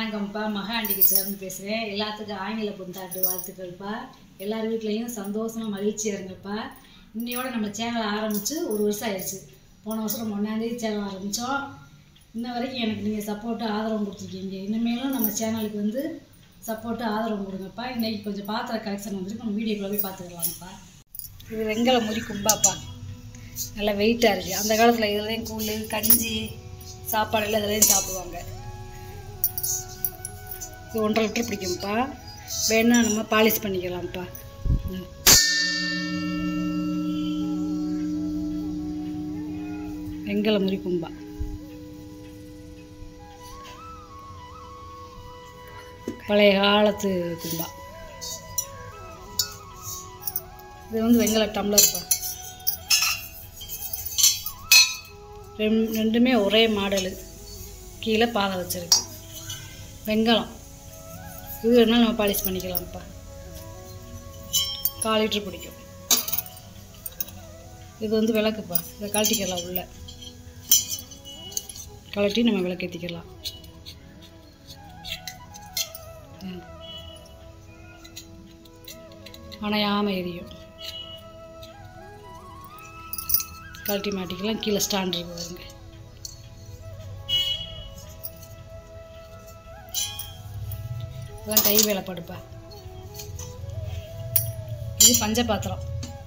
வணக்கம்ப்பா மகாண்டி கிச்சன் பேசுகிறேன் எல்லாத்துக்கும் ஆங்கில புத்தாண்டு வாழ்த்துக்கள்ப்பா எல்லார் வீட்லேயும் சந்தோஷமா மகிழ்ச்சியாக இருங்கப்பா இன்னையோட நம்ம சேனல் ஆரம்பித்து ஒரு வருஷம் ஆயிடுச்சு போன வருஷம் ஒன்றாந்தேதி சேனல் ஆரம்பித்தோம் இன்ன வரைக்கும் எனக்கு நீங்கள் சப்போர்ட்டு ஆதரவு கொடுத்துருக்கீங்க இனிமேலும் நம்ம சேனலுக்கு வந்து சப்போர்ட்டு ஆதரவு கொடுங்கப்பா இன்னைக்கு கொஞ்சம் பாத்திர கலெக்ஷன் வந்துருக்கு நம்ம வீடியோக்குள்ள போய் பார்த்துக்கலாம்ப்பா இது வெங்கல முறி கும்பாப்பா நல்லா வெயிட்டாக இருக்குது அந்த காலத்தில் இதுலேயும் கூழ் கஞ்சி சாப்பாடு எல்லாம் இதுலேயும் சாப்பிடுவாங்க இது ஒன்றரை லிட்டர் பிடிக்கும்ப்பா வேணா நம்ம பாலிஷ் பண்ணிக்கலாம்ப்பா ம். வெங்கல முறி கும்பா பழைய காலத்து கும்பா இது வந்து வெங்கல டம்ளர்ப்பா ரெம் ரெண்டுமே ஒரே மாடலு கீழே பாதை வச்சிருக்கு வெங்கலம் இது வேணாலும் நம்ம பாலிஷ் பண்ணிக்கலாம்ப்பா கால் லிட்டர் பிடிக்கும் இது வந்து விளக்குப்பா இதை கழட்டிக்கலாம் உள்ள கழட்டி நம்ம விளக்கேற்றிக்கலாம் அணையாமல் எரியும் கழட்டி மாட்டிக்கலாம் கீழே ஸ்டாண்ட் இருக்கு பாருங்க இதெல்லாம் கை வேலைப்படுப்பா இது பஞ்ச பாத்திரம்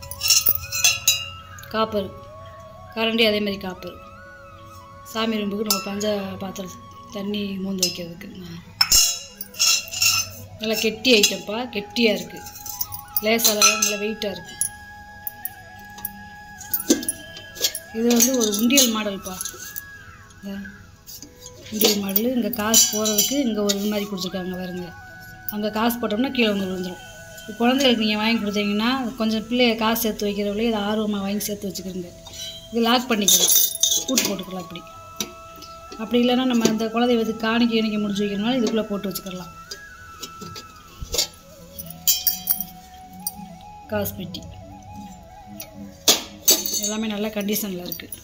காப்பர் கரண்டி அதே மாதிரி காப்பர் சாமி ரூம்புக்கு நம்ம பஞ்ச பாத்திரம் தண்ணி மூந்து வைக்கிறதுக்கு ஆ. நல்லா கெட்டி ஐட்டம்ப்பா கெட்டியாக இருக்குது லேசாக நல்லா வெயிட்டாக இருக்குது இது வந்து ஒரு உண்டியல் மாடல்ப்பா இந்த உண்டியல் மாடல் இங்கே காசு போகிறதுக்கு இங்கே ஒரு இது மாதிரி கொடுத்துருக்காங்க பாருங்க அங்கே காசு போட்டோம்னா கீழே வந்து விழுந்துடும் இப்போ குழந்தைகளுக்கு நீங்கள் வாங்கி கொடுத்தீங்கன்னா கொஞ்சம் பிள்ளைய காசு சேர்த்து வைக்கிறவங்களே இதை ஆர்வமாக வாங்கி சேர்த்து வச்சுக்கிறோங்க இது லாக் பண்ணிக்கலாம் பூட்டு போட்டுக்கலாம் அப்படி அப்படி இல்லைன்னா நம்ம அந்த குலதெய்வத்துக்கு காணிக்கை இணைக்க முடிஞ்சு வைக்கிறனால இதுக்குள்ளே போட்டு வச்சுக்கலாம் காசு பெட்டி எல்லாமே நல்ல கண்டிஷனில் இருக்குது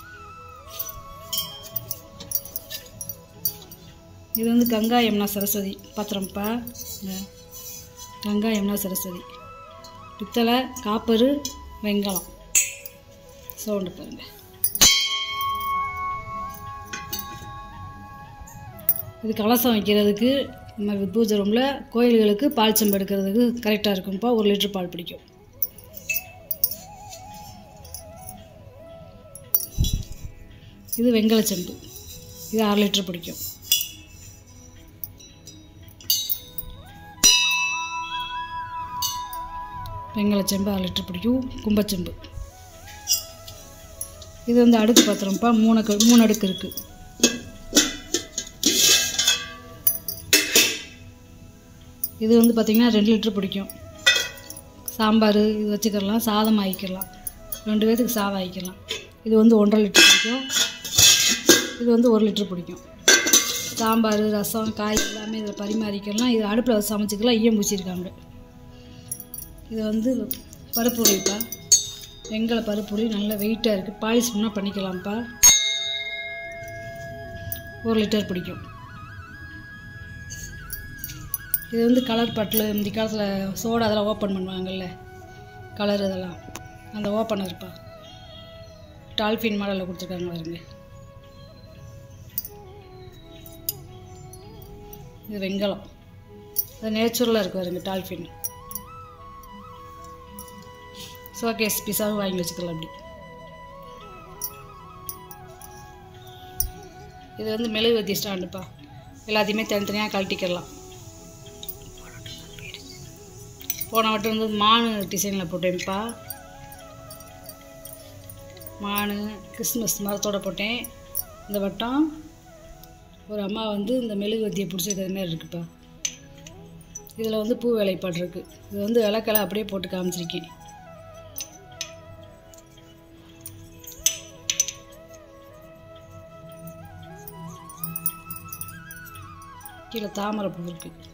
இது வந்து கங்கா யமுனா சரஸ்வதி பத்திரம்ப்பா இந்த கங்கா யமுனா சரஸ்வதி பித்தளை காப்பரு வெங்கலம் சவுண்டு பாருங்க இது கலசம் வைக்கிறதுக்கு நம்ம பூஜை ரூமில் கோயில்களுக்கு பால் செம்பு எடுக்கிறதுக்கு கரெக்டாக இருக்கும்ப்பா ஒரு லிட்டர் பால் பிடிக்கும் இது வெங்கல செம்பு இது அரை லிட்டர் பிடிக்கும் வெங்கல செம்பு அரை லிட்டர் பிடிக்கும் கும்பச்செம்பு இது வந்து அடுக்கு பாத்திரம்ப்பா மூணு க- மூணு அடுக்கு இருக்குது இது வந்து பார்த்திங்கன்னா ரெண்டு லிட்டர் பிடிக்கும் சாம்பார் இது வச்சுக்கலாம் சாதம் ஆக்கிக்கலாம் ரெண்டு பேர்த்துக்கு சாதம் ஆக்கிக்கலாம் இது வந்து ஒன்றரை லிட்டர் பிடிக்கும் இது வந்து ஒரு லிட்டர் பிடிக்கும் சாம்பார் ரசம் காய் எல்லாமே இதில் பரிமாறிக்கலாம் இது அடுப்பில் வச்சு சமைச்சிக்கலாம் ஈயம் பூச்சிருக்காங்க இது வந்து பருப்பு உரிப்பா வெங்கல பருப்பு உரி நல்ல வெயிட்டாக இருக்குது பாலிஷ் பண்ணால் பண்ணிக்கலாம்ப்பா ஒரு லிட்டர் பிடிக்கும் இது வந்து கலர் பட்டில் இந்த காலத்தில் சோடா அதெல்லாம் ஓப்பன் பண்ணுவாங்கல்ல கலர் இதெல்லாம் அந்த ஓப்பனர்ப்பா டால்ஃபின் மாடலில் கொடுத்துருக்காங்க பாருங்க இது வெங்கலம் அது நேச்சுரலாக இருக்கு பாருங்க டால்ஃபின் ஷோகேஸ் பீஸாவும் வாங்கி வச்சுக்கலாம் அப்படி இது வந்து மெழுகுவத்தி ஸ்டாண்டுப்பா எல்லாத்தையுமே தனித்தனியாக கழட்டிக்கலாம் போன வட்டம் வந்து மானு டிசைனில் போட்டேன்ப்பா மானு கிறிஸ்மஸ் மரத்தோட போட்டேன் இந்த வட்டம் ஒரு அம்மா வந்து இந்த மெழுகுவத்தியை பிடிச்சிருக்கிறது மாதிரி இருக்குப்பா இதில் வந்து பூ வேலைப்பாடு இருக்குது இது வந்து விளக்கெல்லாம் அப்படியே போட்டு காமிச்சிருக்கேன் கீழே தாமரை பூ இருக்குது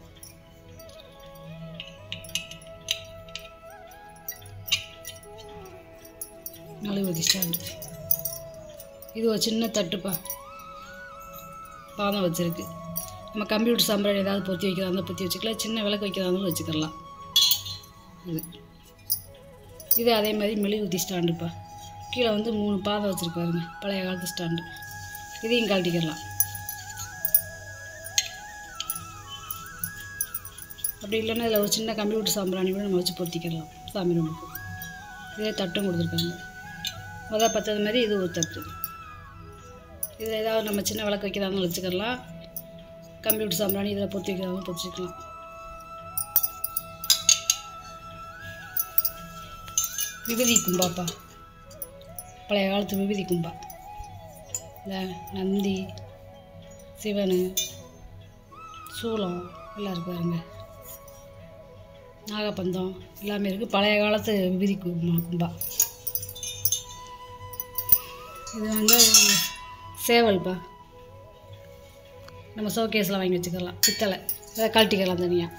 மெழுகுவத்தி ஸ்டாண்டு இது ஒரு சின்ன தட்டுப்பா பாதம் வச்சிருக்கு நம்ம கம்ப்யூட்டர் சாம்பிராணி ஏதாவது பொத்தி வைக்கிறதா இருந்தால் பொத்தி வச்சுக்கலாம் சின்ன விளக்கு வைக்கிறதா இருந்தாலும் வச்சுக்கலாம் இது இது அதே மாதிரி மெழுகுவத்தி ஸ்டாண்டுப்பா கீழே வந்து மூணு பாதை வச்சுருக்காருங்க பழைய காலத்து ஸ்டாண்டு இதையும் கழட்டிக்கிடலாம் அப்படி இல்லைன்னா இதில் ஒரு சின்ன கம்ப்யூட்டர் சாம்பிராணி கூட நம்ம வச்சு பொருத்திக்கிடலாம் சாமி ரூமுக்கு இதே தட்டும் கொடுத்துருக்காங்க முதல் பத்தது மாதிரி இது ஒரு தட்டு இதில் ஏதாவது நம்ம சின்ன விளக்கு வைக்கிறாங்க வச்சுக்கலாம் கம்ப்யூட்டர் சாம்பிராணி இதில் பொத்தி வைக்கிறாங்க பொத்திக்கலாம் விபதி கும்பாப்பா பழைய காலத்து விபதி கும்பா இந்த நந்தி சிவன் சூளம் எல்லாம் இருக்கு பாருங்க நாகப்பந்தம் எல்லாமே இருக்குது பழைய காலத்து விபதி கும்பா கும்பா இது வந்து சேவல்ப்பா நம்ம ஷோகேஸில் வாங்கி வச்சுக்கலாம் பித்தளை அதை கழட்டிக்கலாம் தனியாக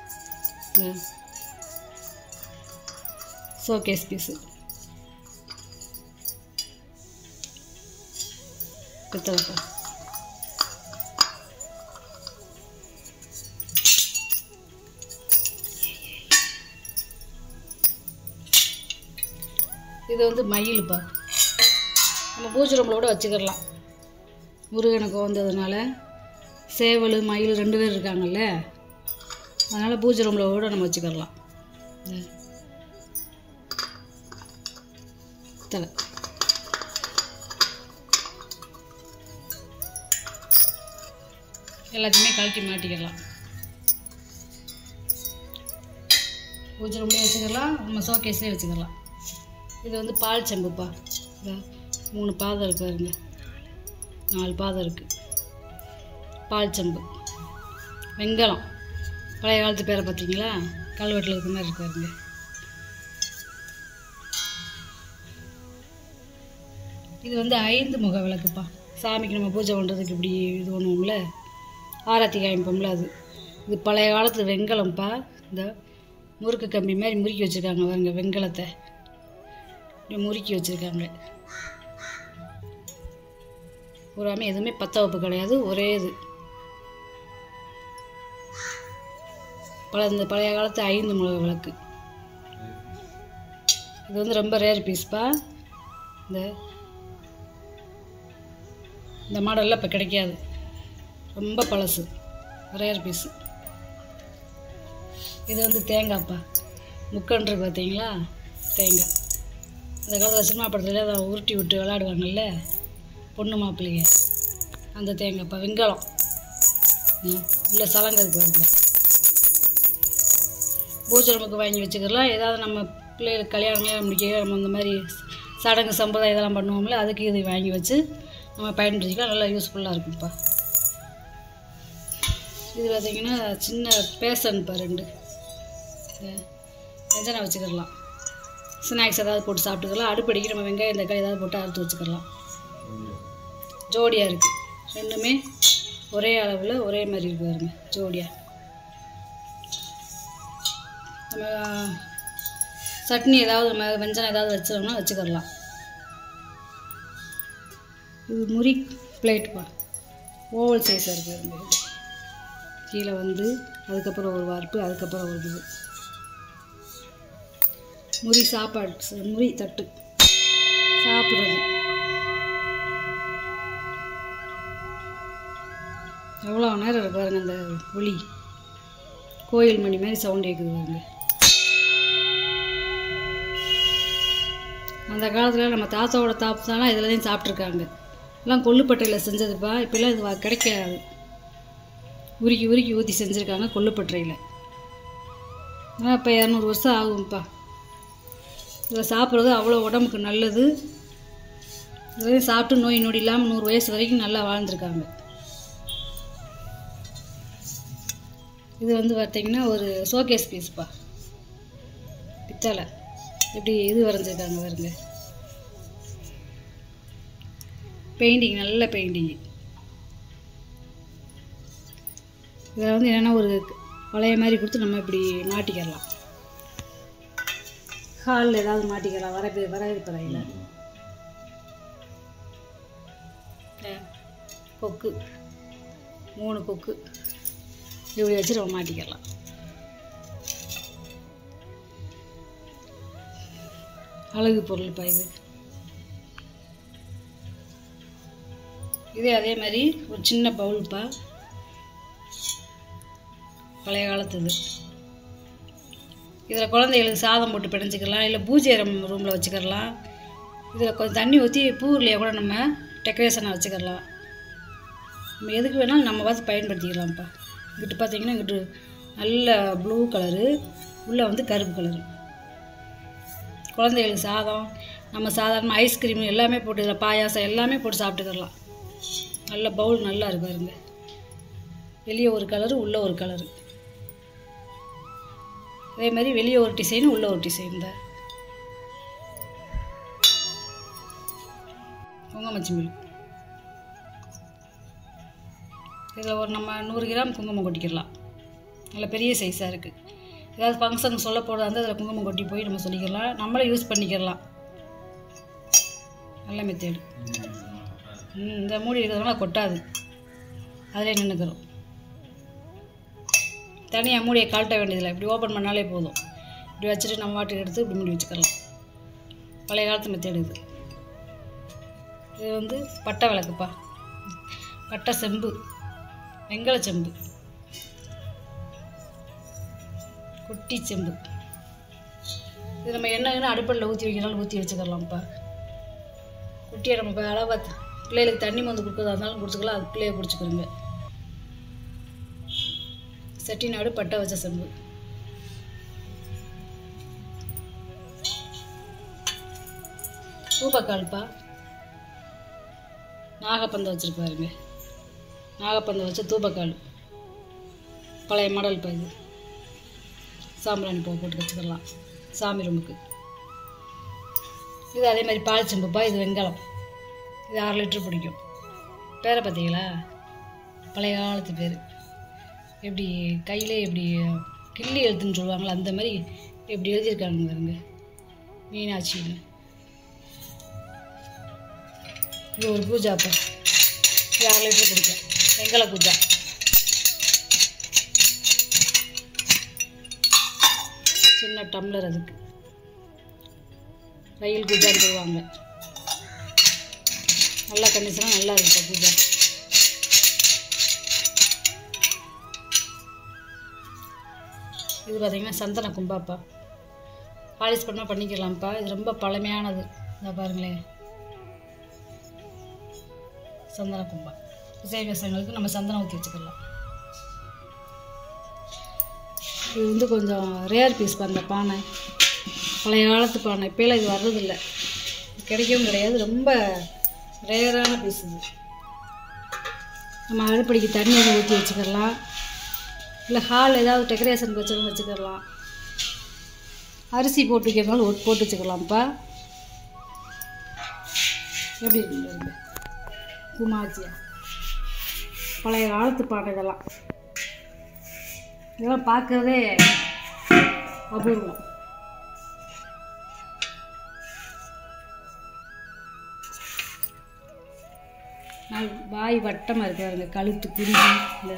ஷோகேஸ் பீஸு பித்தளைப்பா இது வந்து மயிலுப்பா நம்ம பூஜை ரூமில் கூட வச்சுக்கிடலாம் முருகனுக்கு வந்ததுனால சேவல் மயில் ரெண்டு பேர் இருக்காங்கல்ல அதனால் பூஜை ரூமில் கூட நம்ம வச்சுக்கிடலாம் இந்த தலை எல்லாத்தையுமே கழட்டி மாட்டிக்கிடலாம் பூஜை ரூம்லேயே வச்சுக்கலாம் நம்ம ஷோகேஸ்லேயே வச்சுக்கலாம் இது வந்து பால் செம்புப்பா இதோ மூணு பாதம் இருக்கு பாருங்க நாலு பாதம் இருக்குது பால் செம்பு வெங்கலம் பழைய காலத்து பேரை பார்த்தீங்களா கல்வெட்டில் இருக்க மாதிரி இருக்கு பாருங்க இது வந்து ஐந்து முக விளக்குப்பா சாமிக்கு நம்ம பூஜை பண்ணுறதுக்கு இப்படி இது பண்ணுவோம்ல ஆராத்தி காமிப்போம்ல அது இது பழைய காலத்து வெங்கலம்ப்பா இந்த முறுக்கு கம்பி மாதிரி முறுக்கி வச்சுருக்காங்க பாருங்க வெங்கலத்தை இப்படி முறுக்கி வச்சுருக்காங்க பூராமே எதுவுமே பத்த வப்பு கிடையாது ஒரே இது பல இந்த பழைய காலத்து ஐந்து முக விளக்கு இது வந்து ரொம்ப ரேர் பீஸ்ப்பா இந்த இந்த மாடலில் இப்போ கிடைக்காது ரொம்ப பழசு ரேர் பீஸு இது வந்து தேங்காய்ப்பா முக்கன்று பார்த்தீங்களா தேங்காய் இந்த காலத்தில் சினிமா படத்துல அதை உருட்டி விட்டு விளையாடுவாங்கல்ல பொண்ணு மாப்பிள்ளைங்க அந்த தேங்காய்ப்பா வெங்காயம் ம், உள்ள சலங்கை இருக்கு பாருங்க பூஜை ரூமுக்கு வாங்கி வச்சுக்கலாம் ஏதாவது நம்ம பிள்ளைகளுக்கு கல்யாணம் முடிக்க நம்ம இந்த மாதிரி சடங்கு சம்பிரதாயம் இதெல்லாம் பண்ணுவோம்ல அதுக்கு இது வாங்கி வச்சு நம்ம பயன்படுத்திக்கலாம் நல்லா யூஸ்ஃபுல்லாக இருக்கும்ப்பா இது பார்த்தீங்கன்னா சின்ன பேசன்ப்பா ரெண்டு வெஞ்சனை வச்சுக்கிடலாம் ஸ்நாக்ஸ் ஏதாவது போட்டு சாப்பிட்டுக்கலாம் அடுப்படிக்கு நம்ம வெங்காயம் தக்காளி ஏதாவது போட்டு அறுத்து வச்சுக்கலாம் ஜோடியாக இருக்குது ரெண்டுமே ஒரே அளவில் ஒரே மாதிரி இருக்கு பாருங்க ஜோடியாக நம்ம சட்னி ஏதாவது நம்ம வெஞ்சனம் ஏதாவது வச்சோம்னா வச்சுக்கிடலாம் இது முறி பிளேட்டுப்பா ஓவல் சைஸாக இருக்குது பாருங்க கீழே வந்து அதுக்கப்புறம் ஒரு வார்ப்பு அதுக்கப்புறம் ஒரு இது முறி சாப்பாடு ச- முறி தட்டு சாப்பிட்றது எவ்வளோ நேரம் இருக்கு பாருங்க அந்த ஒளி கோயில் மணி மாதிரி சவுண்ட் கேட்குது பாருங்க அந்த காலத்தில் நம்ம தாத்தாவோட தாத்தாலாம் இதில் தான் சாப்பிட்ருக்காங்க எல்லாம் கொல்லுப்பட்டையில் செஞ்சதுப்பா இப்போல்லாம் இது வ- கிடைக்காது உருக்கி உருக்கி ஊற்றி செஞ்சுருக்காங்க கொல்லுப்பட்றையில் ஆனால் இப்போ இரநூறு வருஷம் ஆகும்ப்பா இதில் சாப்பிட்றது அவ்வளோ உடம்புக்கு நல்லது இதையும் சாப்பிட்டு நோய் நொடி இல்லாமல் நூறு வயசு வரைக்கும் நல்லா வாழ்ந்துருக்காங்க இது வந்து பார்த்தீங்கன்னா ஒரு ஷோகேஸ் பீஸ்ப்பா பித்தளை இப்படி இது வரைஞ்சிருக்காங்க பாருங்க பெயிண்டிங் நல்ல பெயிண்டிங் இதில் வந்து என்னென்னா ஒரு வளைய மாதிரி கொடுத்து நம்ம இப்படி மாட்டிக்கிடலாம் ஹாலில் ஏதாவது மாட்டிக்கலாம் வர வரவேற்பறையில் கொக்கு மூணு கொக்கு இப்படி வச்சு நம்ம மாட்டிக்கலாம் அழகு பொருள்ப்பா இது இதே அதே மாதிரி ஒரு சின்ன பவுல்ப்பா பழைய காலத்து இது இதில் குழந்தைகளுக்கு சாதம் போட்டு பிணைஞ்சிக்கலாம் இல்லை பூஜை ரூமில் வச்சுக்கிடலாம் இதில் கொஞ்சம் தண்ணி ஊற்றி பூவிலையே கூட நம்ம டெக்கரேஷனாக வச்சுக்கிடலாம் நம்ம எதுக்கு வேணாலும் நம்ம பார்த்து பயன்படுத்திக்கலாம்ப்பா இங்கிட்டு பார்த்தீங்கன்னா இங்கிட்டு நல்ல ப்ளூ கலரு உள்ளே வந்து கருப்பு கலரு குழந்தைகளுக்கு சாதம் நம்ம சாதாரண ஐஸ்கிரீம் எல்லாமே போட்டு இதில் பாயாசம் எல்லாமே போட்டு சாப்பிட்டுக்கிடலாம் நல்ல பவுல் நல்லா இருக்கு பாருங்க வெளியே ஒரு கலரு உள்ளே ஒரு கலரு அதே மாதிரி வெளியே ஒரு டிசைன் உள்ளே ஒரு டிசைன் தான் குங்குமச்சிமிழ் இதில் ஒரு நம்ம நூறு கிராம் குங்குமம் கொட்டிக்கிடலாம் நல்ல பெரிய சைஸாக இருக்குது ஏதாவது ஃபங்க்ஷன் சொல்ல போகிறதா இருந்தால் அதில் குங்குமம் கொட்டி போய் நம்ம சொல்லிக்கலாம் நம்மளே யூஸ் பண்ணிக்கிடலாம் நல்ல மெத்தேடு ம் இந்த மூடி இருக்கிறதுனால கொட்டாது அதிலே நின்றுக்கிறோம் தனியாக மூடியை கழட்ட வேண்டியதில்லை இப்படி ஓப்பன் பண்ணாலே போதும் இப்படி வச்சுட்டு நம்ம வாட்டுக்கு எடுத்து இப்படி மூடி வச்சுக்கலாம் பழைய காலத்து மெத்தேடு இது இது வந்து பட்டை விளக்குப்பா பட்டை செம்பு வெங்கல செம்பு குட்டி செம்பு இது நம்ம எண்ணெய்னு அடுப்பில் ஊற்றி வைக்கனாலும் ஊற்றி வச்சுக்கலாம்ப்பா குட்டியை நம்ம இப்போ அளவாக பிள்ளைகளுக்கு தண்ணி மந்து கொடுக்குறதா இருந்தாலும் கொடுத்துக்கலாம் அது பிள்ளைய குடிச்சுக்கிறோங்க செட்டிநாடு பட்டை வச்ச செம்பு தூப்பக்கால்ப்பா நாகப்பந்தம் வச்சுருப்பாருங்க நாகப்பந்தம் வச்ச தூப்பக்கால் பழைய மாடல் இப்போ இது சாம்பிராணி பூ போட்டு வச்சுக்கலாம் சாமி ரூமுக்கு இது அதே மாதிரி பால் செம்புப்பா இது வெங்காயம் இது அரை லிட்டர் பிடிக்கும் பேரை பார்த்தீங்களா பழைய காலத்து பேர் எப்படி கையிலே எப்படி கிள்ளி எழுத்துன்னு சொல்லுவாங்களா அந்த மாதிரி எப்படி எழுதியிருக்காங்க பாருங்க மீனாட்சின்னு இது ஒரு பூஜாப்பா இது அரை லிட்டர் பிடிக்கும் வெங்கல பூஜா சின்ன டம்ளர் அதுக்கு ரயில் பூஜான்னு சொல்லுவாங்க நல்லா கண்டிஷனாக நல்லா இருக்கும் பூஜா இது பார்த்தீங்கன்னா சந்தன கும்பாப்பா பாலிஷ் பண்ணால் பண்ணிக்கலாம்ப்பா இது ரொம்ப பழமையானது இதை பாருங்களேன் சந்தன கும்பா விசேஷங்களுக்கு நம்ம சந்தனம் ஊற்றி வச்சுக்கலாம் இது வந்து கொஞ்சம் ரேர் பீஸ் அந்த பானை பழைய காலத்து பானை இப்போலாம் இது வர்றதில்ல கிடைக்கவும் கிடையாது ரொம்ப ரேரான பீஸ் இது நம்ம அடுப்படிக்கு தண்ணி வந்து ஊற்றி வச்சுக்கலாம் இல்லை ஹால் ஏதாவது டெக்கரேஷன் வச்சாலும் வச்சுக்கலாம் அரிசி போட்டு வைக்கிறதுனால ஒட்டு போட்டு வச்சுக்கலாம்ப்பா எப்படி இருக்குங்க பாருங்க. குமாச்சியா பழைய காலத்து பானை இதெல்லாம் இதெல்லாம் பார்க்கறதே அபூர்வம் நாள் வாய் வட்டமாக இருக்கு பாருங்க கழுத்து குறுகி இந்த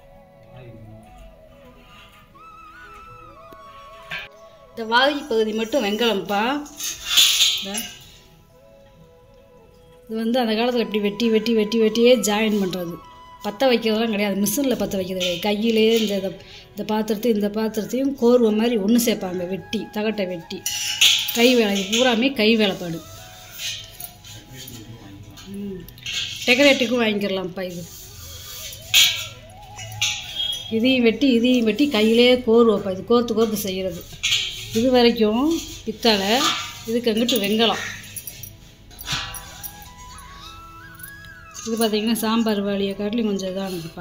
இந்த வாய் பகுதி மட்டும் வெங்கலம்ப்பா இந்த இது வந்து அந்த காலத்தில் இப்படி வெட்டி வெட்டி வெட்டி வெட்டியே ஜாயின் பண்ணுறது பற்ற வைக்கிறதெல்லாம் கிடையாது மிஷினில் பற்ற வைக்கிறது கிடையாது கையிலே இந்த இத- இந்த பாத்திரத்தையும் இந்த பாத்திரத்தையும் கோர்வை மாதிரி ஒன்று சேர்ப்பாங்க வெட்டி தகட்டை வெட்டி கை வேலை இது பூராமே கை வேலைப்பாடு ம் டெக்கரேட்டிவ்க்கும் வாங்கிக்கிறலாம்ப்பா இது இதையும் வெட்டி இதையும் வெட்டி கையிலே கோர்வைப்பா இது கோர்த்து கோர்த்து செய்கிறது இது வரைக்கும் பித்தளை இதுக்கு அங்கிட்டு வெங்கலம் இது பார்த்தீங்கன்னா சாம்பார் வாளியை காட்டிலும் கொஞ்சம் இதானதுப்பா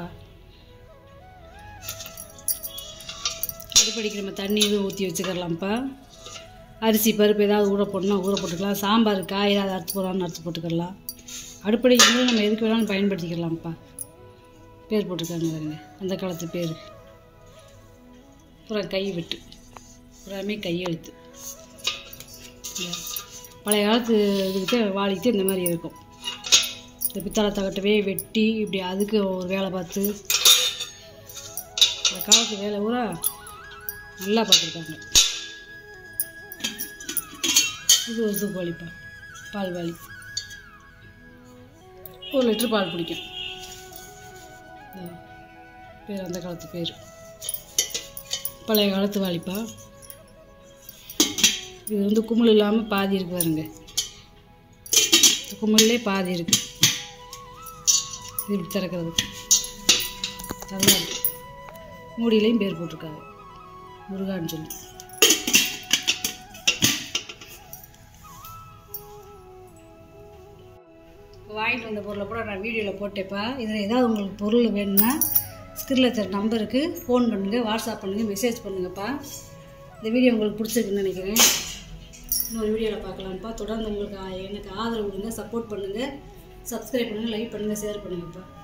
அடுப்படிக்கு நம்ம தண்ணி இதுவும் ஊற்றி வச்சுக்கலாம்ப்பா அரிசி பருப்பு ஏதாவது ஊற போடணும்னா ஊற போட்டுக்கலாம் சாம்பார் காய் ஏதாவது அறுத்து போடலாம்னு அறுத்து போட்டுக்கலாம் அடுப்படிக்கு வந்து நம்ம எதுக்கு வேணாலும் பயன்படுத்திக்கலாம்ப்பா பேர் போட்டிருக்காங்க பாருங்க அந்த காலத்து பேர் அப்புறம் கை வெட்டு பூராமே கையெழுத்து இந்த பழைய காலத்து இதுக்கிட்ட வாளிக்கிட்டு இந்த மாதிரி இருக்கும் இந்த பித்தளை தகட்டவே வெட்டி இப்படி அதுக்கு ஒரு வேலை பார்த்து இந்த காலத்து வேலை பூரா நல்லா பார்த்துருக்காங்க இது ஒரு தூக்குவாளிப்பா பால் வாளி ஒரு லிட்டர் பால் பிடிக்கும் இது பேர் அந்த காலத்து பேர் பழைய காலத்து வாளிப்பா இது வந்து குமிழ் இல்லாமல் பாதி இருக்கு பாருங்க இந்த குமிழ்லே பாதி இருக்கு இது இப்படி திறக்கிறது நல்லா இருக்கு மூடியிலையும் பேர் போட்டிருக்காங்க முருகான்னு சொல்லி வாங்கிட்டு வந்த பொருளை கூட நான் வீடியோவில் போட்டேப்பா இதில் ஏதாவது உங்களுக்கு பொருள் வேணும்னா ஸ்க்ரீனில் தர நம்பருக்கு ஃபோன் பண்ணுங்கள் வாட்ஸ்அப் பண்ணுங்கள் மெசேஜ் பண்ணுங்கப்பா இந்த வீடியோ உங்களுக்கு பிடிச்சிருக்குன்னு நினைக்கிறேன் இன்னொரு வீடியோவில் பார்க்கலாம்ப்பா தொடர்ந்து உங்களுக்கு ஆ- எனக்கு ஆதரவு கொடுங்க சப்போர்ட் பண்ணுங்கள் சப்ஸ்கிரைப் பண்ணுங்கள் லைக் பண்ணுங்கள் ஷேர் பண்ணுங்கப்பா